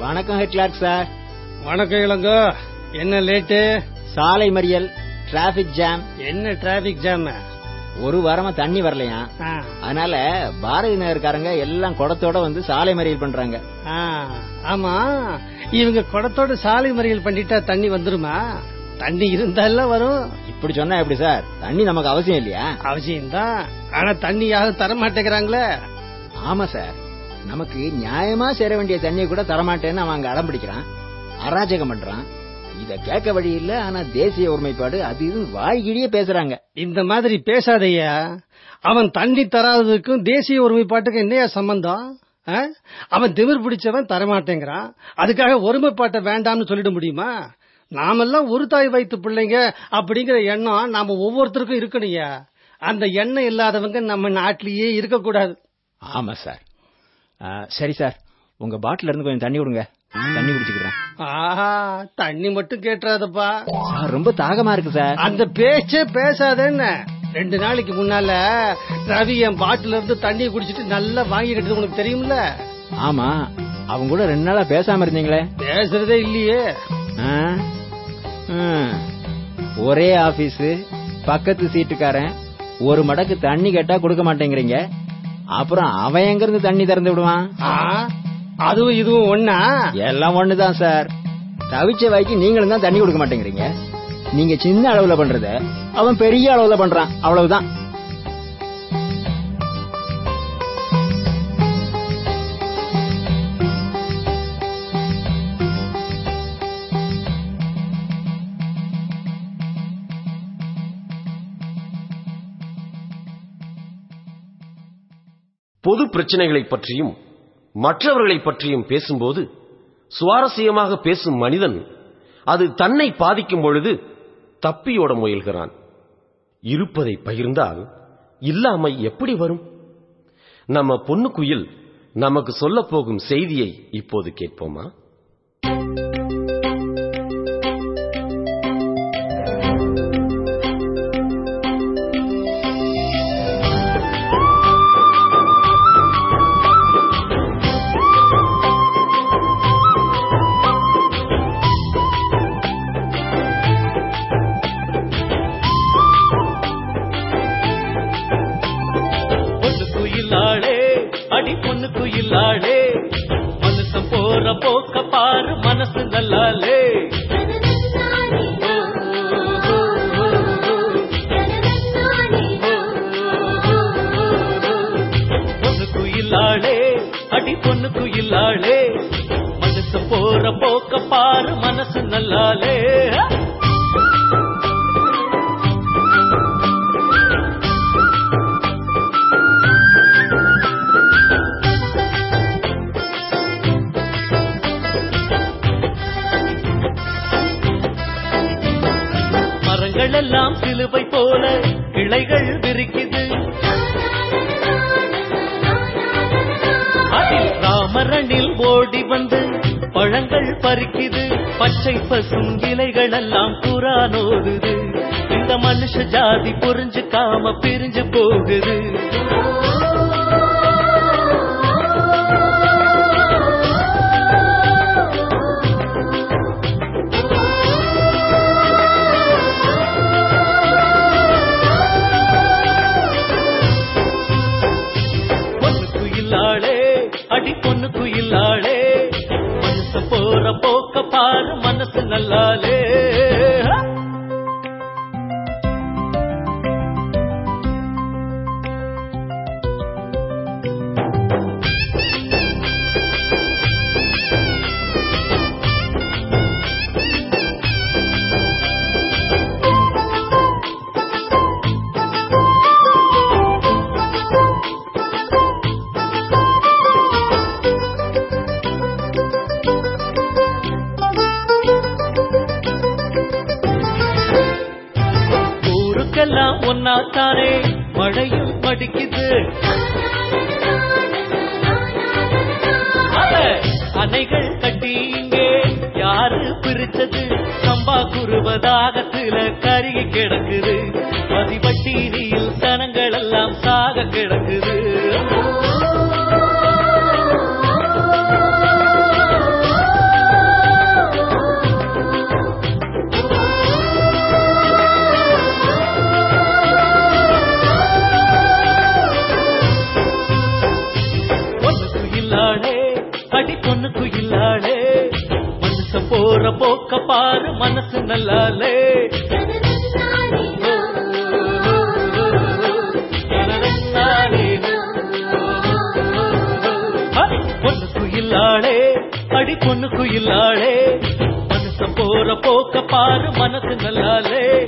வணக்கம் head clerk sir வணக்கம் இளங்கோ என்ன லேட்டு சாலை மறியல் டிராபிக் ஜாம் என்ன டிராபிக் ஜாம் ஒரு வாரமா தண்ணி வரலையா அதனால பாரதி நகர்காரங்க எல்லாம் குடத்தோட வந்து சாலை மறியல் பண்றாங்க ஆமா இவங்க குடத்தோட சாலை மறியல் பண்ணிட்டா தண்ணி வந்துருமா தண்ணி இருந்தாலும் வரும் இப்படி சொன்னா எப்படி சார் தண்ணி நமக்கு அவசியம் இல்லையா அவசியம் தான் ஆனா தண்ணி யாரும் தர மாட்டேங்கிறாங்களே ஆமா சார் நமக்கு நியாயமா சேர வேண்டிய தண்ணியை கூட தரமாட்டேன்னு அவன் அங்க அடம் பிடிக்கிறான் அராஜகம் பண்றான் இத கேட்க வழி இல்ல ஆனா தேசிய ஒருமைப்பாடு அது இது வாய்கிழியே பேசுறாங்க இந்த மாதிரி பேசாதையா அவன் தண்ணி தராததுக்கும் தேசிய ஒருமைப்பாட்டுக்கும் என்னையா சம்பந்தம் ஆ? அவன் திமிர் பிடிச்சவன் தரமாட்டேங்கிறான் அதுக்காக ஒருமைப்பாட்டை வேண்டாம்னு சொல்லிட முடியுமா நாமெல்லாம் ஒரு தாய் வைத்து பிள்ளைங்க அப்படிங்கிற எண்ணம் நாம ஒவ்வொருத்தருக்கும் இருக்கணும்யா அந்த எண்ணம் இல்லாதவங்க நம்ம நாட்டிலேயே இருக்கக்கூடாது ஆமா சார் ஆ, சரி சார் உங்க பாட்டில இருந்து கொஞ்சம் தண்ணி விடுங்க தண்ணி குடிச்சுக்கிறேன் ஆஹா தண்ணி மட்டும் கேட்டுறாதப்பா சார் ரொம்ப தாகமா இருக்கு சார் அந்த பேச்சே பேசாதேன்னு ரெண்டு நாளைக்கு முன்னால ரவி என் பாட்டில இருந்து தண்ணியை குடிச்சிட்டு நல்லா வாங்கிக்கிட்டது உனக்கு தெரியும்ல ஆமா அவங்க கூட ரெண்டு நாளா பேசாம இருந்தீங்களே பேசுறதே இல்லையே ஆ? ம். ஒரே ஆபீஸ் பக்கத்து சீட்டுக்காரன் ஒரு மடக்கு தண்ணி கேட்டா கொடுக்க மாட்டேங்கிறீங்க அப்புறம் அவன் எங்க இருந்து தண்ணி திறந்து விடுவான் ஆ, அதுவும் இதுவும் ஒன்னா எல்லாம் ஒண்ணுதான் சார் தவிச்ச வாய்க்கு நீங்களும் தான் தண்ணி கொடுக்க மாட்டேங்கிறீங்க நீங்க சின்ன அளவுல பண்றத அவன் பெரிய அளவுல பண்றான் அவ்வளவுதான் பொது பிரச்சனைகளைப் பற்றியும் மற்றவர்களைப் பற்றியும் பேசும்போது சுவாரஸ்யமாக பேசும் மனிதன் அது தன்னை பாதிக்கும் பொழுது தப்பியோட முயல்கிறான் இருப்பதை பகிர்ந்தால் இல்லாமை எப்படி வரும் நம்ம பொண்ணுக்குயில் நமக்கு சொல்லப் போகும் செய்தியை இப்போது கேட்போமா பொண்ணு குயிலாளே அடி பொண்ணு குயிலாளே மனுஷன் போற போக்க பாரு மனசு நல்லாலே பொண்ணு குயிலாளே அடி பொண்ணு குயிலாளே மனுஷன் போற போக்க பாரு மனசு நல்லாலே மரங்கள் எல்லாம் சிலுவை போல கிளைகள் விரிக்குது அதில் ராமரனில் ஓடி வந்து பழங்கள் பறிக்குது பச்சை பசும் இலைகள் எல்லாம் புறானோடுது இந்த மனுஷ ஜாதி புரிஞ்சுக்காம பிரிஞ்சு போகுது பொண்ணு குயிலாளே அடி பொண்ணு குயிலாளே மனசு போற போக்க பாரு மனசு நல்லாலே ஊருக்கெல்லாம் ஒன்னாத்தானே மழையும் படிக்குது அட, அணைகள் கட்டி இங்கே யாரு பிரிச்சது சம்பா குருவதாகத்துல கருகி கிடக்குது மதிவட்டீனியில் சனங்கள் எல்லாம் சாக கிடக்குது போற போக்க பாரு மனசு நல்லாலே பொண்ணு குயிலாளே அடி பொண்ணு குயிலாளே மனச போற போக்க பாரு மனசு நல்லாலே